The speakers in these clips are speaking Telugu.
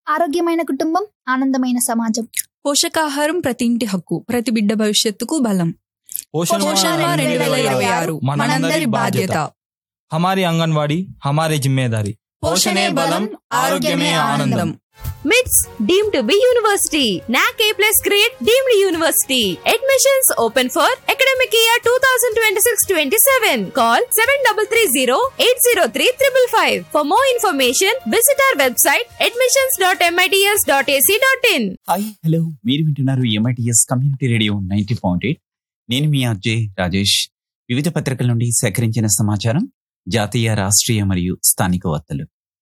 ఆరోగ్యమైన కుటుంబం ఆనందమైన సమాజం పోషకాహారం ప్రతి ఇంటి హక్కు ప్రతి బిడ్డ భవిష్యత్తుకు బలం पोषण పోషణ माह రెండు వేల ఇరవై ఆరు మనందరి బాధ్యత हमारी आंगनवाड़ी हमारी जिम्मेदारी పోషణే బలం ఆరోగ్యమే ఆనందం మిట్స్ deem to be university NAAC A plus grade deemed university admissions open for academic year two thousand twenty six twenty seven call seven double three zero eight zero three triple five for more information visit our website admissions dot MITS dot AC dot in hi hello మీరు వింటున్నారు MITS community radio ninety point eight నేను మీ అజయ్ రాజేష్ వివిధ పత్రికల నుండి సేకరించిన సమాచారం జాతీయ రాష్ట్రీయ మరియు స్థానిక వార్తలు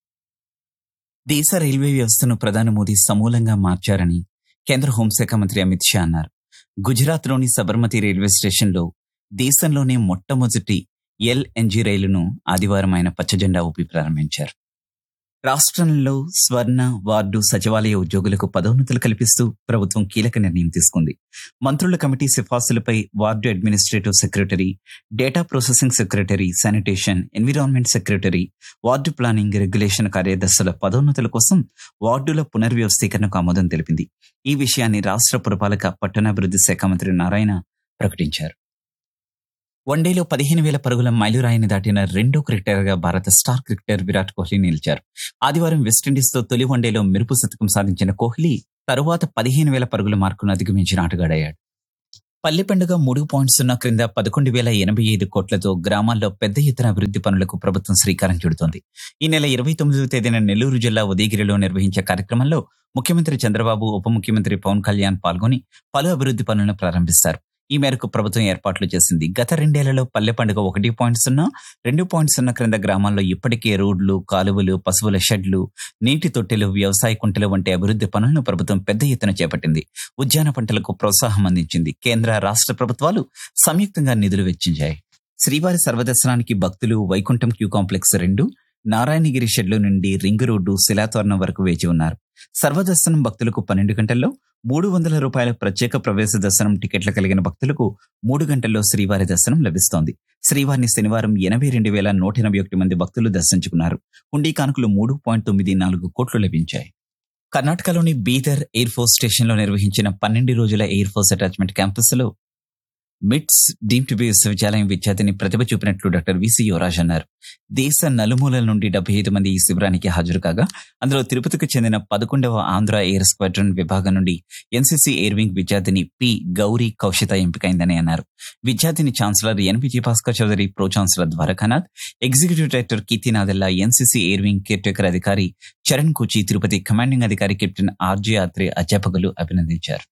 దేశ రైల్వే వ్యవస్థను ప్రధాని మోదీ సమూలంగా మార్చారని కేంద్ర హోంశాఖ మంత్రి అమిత్ షా అన్నారు గుజరాత్లోని సబర్మతి రైల్వే స్టేషన్లో దేశంలోనే మొట్టమొదటి ఎల్ఎన్జి రైలును ఆదివారం ఆయన పచ్చజెండా ఊపి ప్రారంభించారు రాష్ట్రంలో స్వర్ణ వార్డు సచివాలయ ఉద్యోగులకు పదోన్నతులు కల్పిస్తూ ప్రభుత్వం కీలక నిర్ణయం తీసుకుంది మంత్రుల కమిటీ సిఫార్సులపై ward administrative secretary data processing secretary sanitation environment secretary ward planning regulation కార్యదర్శుల పదోన్నతుల కోసం వార్డుల పునర్వ్యవస్థీకరణకు ఆమోదం తెలిపింది ఈ విషయాన్ని రాష్ట్ర పురపాలక పట్టణాభివృద్ధి శాఖ మంత్రి నారాయణ ప్రకటించారు వన్డేలో పదిహేను వేల పరుగుల మైలురాయిని దాటిన రెండో క్రికెటర్గా భారత స్టార్ క్రికెటర్ విరాట్ కోహ్లీ నిలిచారు ఆదివారం వెస్టిండీస్తో తొలి వన్డేలో మెరుపు శతకం సాధించిన కోహ్లీ తరువాత పదిహేను వేల పరుగుల మార్కును అధిగమించిన ఆటగాడయ్యాడు పల్లె పండుగ మూడు పాయింట్ సున్నా క్రింద పదకొండు వేల ఎనభై ఐదు కోట్లతో గ్రామాల్లో పెద్ద ఎత్తున అభివృద్ధి పనులకు ప్రభుత్వం శ్రీకారం చుడుతోంది ఈ నెల ఇరవై తొమ్మిదవ తేదీన నెల్లూరు జిల్లా ఉదయగిరిలో నిర్వహించే కార్యక్రమంలో ముఖ్యమంత్రి చంద్రబాబు ఉప ముఖ్యమంత్రి పవన్ కళ్యాణ్ పాల్గొని పలు అభివృద్ధి పనులను ప్రారంభిస్తారు ఈ మేరకు ప్రభుత్వం ఏర్పాట్లు చేసింది గత రెండేళ్లలో పల్లె పండుగ ఒకటి పాయింట్ సున్నా రెండు పాయింట్ సున్నా క్రింద గ్రామాల్లో ఇప్పటికే రోడ్లు కాలువలు పశువుల షెడ్లు నీటి తొట్టెలు వ్యవసాయ కుంటలు వంటి అభివృద్ధి పనులను ప్రభుత్వం పెద్ద ఎత్తున చేపట్టింది ఉద్యాన పంటలకు ప్రోత్సాహం అందించింది కేంద్ర రాష్ట్ర ప్రభుత్వాలు సంయుక్తంగా నిధులు వెచ్చించాయి శ్రీవారి సర్వదర్శనానికి భక్తులు వైకుంఠం క్యూ కాంప్లెక్స్ రెండు నారాయణగిరి షెడ్లు నుండి రింగ్ రోడ్డు శిలాతోరణం వరకు వేచి ఉన్నారు సర్వదర్శనం భక్తులకు పన్నెండు గంటల్లో మూడు వందల రూపాయల ప్రత్యేక ప్రవేశ దర్శనం టికెట్లు కలిగిన భక్తులకు మూడు గంటల్లో శ్రీవారి దర్శనం లభిస్తోంది శ్రీవారిని శనివారం ఎనభై రెండు వేల నూట ఎనభై ఒకటి మంది భక్తులు దర్శించుకున్నారు హుండీ కానుకలు మూడు పాయింట్ తొమ్మిది నాలుగు కోట్లు లభించాయి కర్ణాటకలోని బీదర్ ఎయిర్ ఫోర్స్ స్టేషన్ లో నిర్వహించిన పన్నెండు రోజుల ఎయిర్ ఫోర్స్ అటాచ్మెంట్ క్యాంపస్ లో మిట్స్ డీమ్ టు బి విశ్వవిద్యాలయం విద్యార్థిని ప్రతిభ చూపినట్లు డాక్టర్ విసి యువరాజ్ అన్నారు దేశ నలుమూలల నుండి డెబ్బై ఐదు మంది ఈ శిబిరానికి హాజరు కాగా అందులో తిరుపతికి చెందిన పదకొండవ ఆంధ్ర ఎయిర్ స్క్వాడ్రన్ విభాగం నుండి ఎన్సీసీ ఎయిర్ వింగ్ విద్యార్థిని పి గౌరీ కౌశిత ఎంపికైందని అన్నారు విద్యార్థిని chancellor NP Bhaskar Chowdary pro chancellor Dwarakanath executive director Keerthi Nadella NCC air wing caretaker అధికారి చరణ్ కుచి తిరుపతి కమాండింగ్ అధికారి కెప్టెన్ ఆర్జే ఆత్రే అధ్యాపకులు అభినందించారు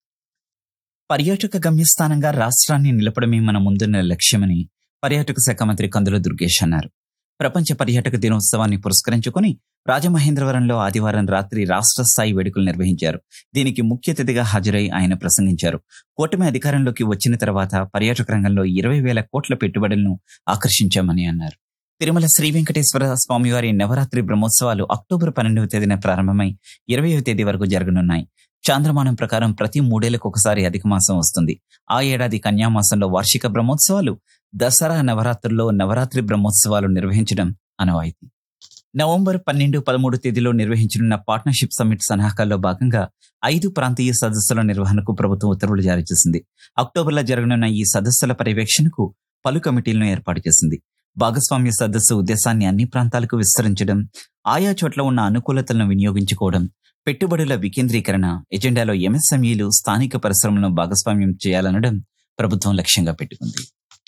పర్యాటక గమ్యస్థానంగా రాష్ట్రాన్ని నిలపడమే మన ముందున్న లక్ష్యమని పర్యాటక శాఖ మంత్రి కందుల దుర్గేష్ అన్నారు ప్రపంచ పర్యాటక దినోత్సవాన్ని పురస్కరించుకొని రాజమహేంద్రవరంలో ఆదివారం రాత్రి రాష్ట్ర స్థాయి వేడుకలు నిర్వహించారు దీనికి ముఖ్య అతిథిగా హాజరై ఆయన ప్రసంగించారు కూటమి అధికారంలోకి వచ్చిన తర్వాత పర్యాటక రంగంలో ఇరవై వేల కోట్ల పెట్టుబడులను ఆకర్షించామని అన్నారు తిరుమల శ్రీ వెంకటేశ్వర స్వామివారి నవరాత్రి బ్రహ్మోత్సవాలు అక్టోబర్ పన్నెండవ తేదీన ప్రారంభమై ఇరవయవ తేదీ వరకు జరగనున్నాయి చాంద్రమానం ప్రకారం ప్రతి మూడేళ్లకు ఒకసారి అధిక మాసం వస్తుంది ఆ ఏడాది కన్యామాసంలో వార్షిక బ్రహ్మోత్సవాలు దసరా నవరాత్రుల్లో నవరాత్రి బ్రహ్మోత్సవాలు నిర్వహించడం అనవాయితీ నవంబర్ పన్నెండు పదమూడు తేదీలో నిర్వహించనున్న పార్ట్నర్షిప్ సమ్మిట్ సన్నాహకాల్లో భాగంగా ఐదు ప్రాంతీయ సదస్సుల నిర్వహణకు ప్రభుత్వం ఉత్తర్వులు జారీ చేసింది అక్టోబర్లో జరగనున్న ఈ సదస్సుల పర్యవేక్షణకు పలు కమిటీలను ఏర్పాటు చేసింది భాగస్వామ్య సదస్సు ఉద్దేశాన్ని అన్ని ప్రాంతాలకు విస్తరించడం ఆయా చోట్ల ఉన్న అనుకూలతలను వినియోగించుకోవడం పెట్టుబడుల వికేంద్రీకరణ ఎజెండాలో ఎంఎస్ఎంఈలు స్థానిక పరిశ్రమలను భాగస్వామ్యం చేయాలనడం ప్రభుత్వం లక్ష్యంగా పెట్టుకుంది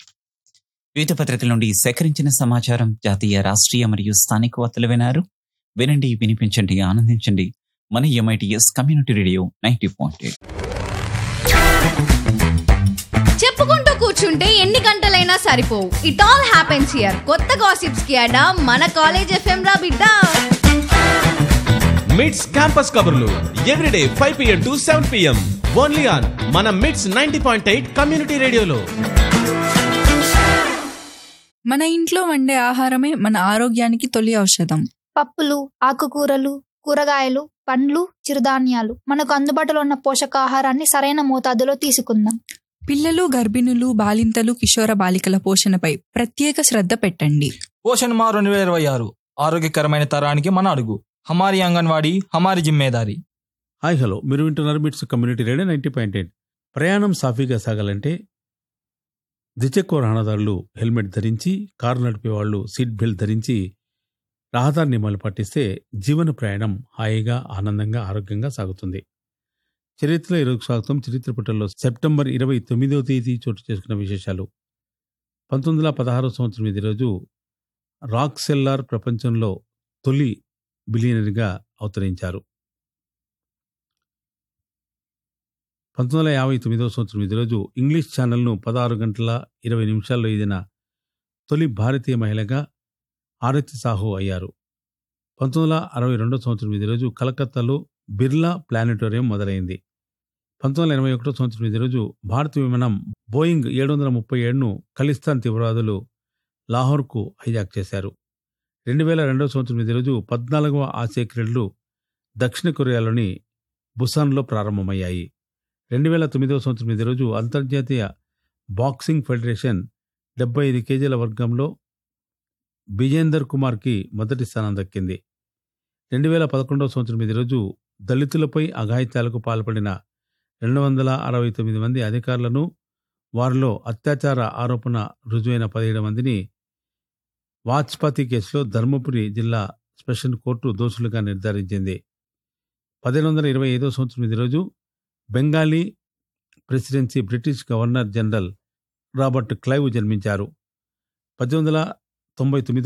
వివిధ పత్రికల నుండి సేకరించిన సమాచారం జాతీయ రాష్ట్రీయ మరియు స్థానిక వార్తలు వినారు వినండి వినిపించండి ఆనందించండి మన MITS community radio ninety point eight చెప్పుకుంటూ కూర్చుంటే ఎన్ని గంటలైనా సరిపోవు ఇట్ ఆల్ హ్యాపెన్స్ హియర్ కొత్త గాసిప్స్ కి అడా మన కాలేజ్ ఎఫ్ఎం రా బిడ్డ మిడ్స్ క్యాంపస్ కబుర్లు everyday five PM to seven PM only on మన MITS ninety point eight community రేడియోలో మన ఇంట్లో వండే ఆహారమే మన ఆరోగ్యానికి తొలి ఔషధం పప్పులు ఆకుకూరలు కూరగాయలు పండ్లు చిరుధాన్యాలు మనకు అందుబాటులో ఉన్న పోషకాహారాన్ని సరైన మోతాదులో తీసుకుందాం పిల్లలు గర్భిణులు బాలింతలు కిషోర బాలికల పోషణపై ప్రత్యేక శ్రద్ధ పెట్టండి పోషణ్ మా రెండు వేల ఇరవై ఆరు ఆరోగ్యకరమైన తరానికి మన అడుగు हमारी आंगनवाड़ी हमारी जिम्मेदारी హాయ్ హలో మీరు వింటున్నారు MITS community radio ninety point eight ప్రయాణం సాఫీగా సాగాలంటే ద్విచక్ర వాహనదారులు హెల్మెట్ ధరించి కారు నడిపే వాళ్ళు సీట్ బెల్ట్ ధరించి రహదారి నియమాలు పాటిస్తే జీవన ప్రయాణం హాయిగా ఆనందంగా ఆరోగ్యంగా సాగుతుంది చరిత్రలో ఈరోజు స్వాగతం చరిత్ర పుటల్లో సెప్టెంబర్ ఇరవై తొమ్మిదవ తేదీ చోటు చేసుకున్న విశేషాలు పంతొమ్మిది వందల పదహారవ సంవత్సరం ఇది రోజు రాక్ సెల్లార్ ప్రపంచంలో తొలి బిలియనర్గా అవతరించారు పంతొమ్మిది వందల యాభై తొమ్మిదవ సంవత్సరం ఇది రోజు ఇంగ్లీష్ ఛానల్ను పదహారు గంటల ఇరవై నిమిషాల్లో ఇదిన తొలి భారతీయ మహిళగా ఆరతి సాహు అయ్యారు పంతొమ్మిది వందల అరవై రెండవ సంవత్సరం ఇది రోజు కలకత్తాలో బిర్లా ప్లానెటోరియం మొదలైంది పంతొమ్మిది వందల ఎనభై ఒకటో సంవత్సరం ఇది రోజు భారత విమానం బోయింగ్ ఏడు వందల ముప్పై ఏడును ఖలిస్తాన్ తీవ్రవాదులు లాహోర్కు హైజాక్ చేశారు రెండు వేల రెండవ సంవత్సరం ఇది రోజు పద్నాలుగవ ఆసియా క్రీడలు దక్షిణ కొరియాలోని బుసాన్లో ప్రారంభమయ్యాయి రెండు వేల తొమ్మిదవ సంవత్సరం ఇదే రోజు అంతర్జాతీయ బాక్సింగ్ ఫెడరేషన్ డెబ్బై ఐదు కేజీల వర్గంలో బిజేందర్ కుమార్కి మొదటి స్థానం దక్కింది రెండు వేల పదకొండవ సంవత్సరం ఇదే రోజు దళితులపై అఘాయిత్యాలకు పాల్పడిన రెండు వందల అరవై తొమ్మిది మంది అధికారులను వారిలో అత్యాచార ఆరోపణ రుజువైన పదిహేడు మందిని వాజ్పతి కేసులో ధర్మపురి జిల్లా స్పెషల్ కోర్టు దోషులుగా నిర్ధారించింది పదిహేను వందల ఇరవై ఐదో సంవత్సరం ఇది రోజు Bengali presidency British governor general Robert Clive జన్మించారు పద్దెనిమిది వందల తొంభై తొమ్మిది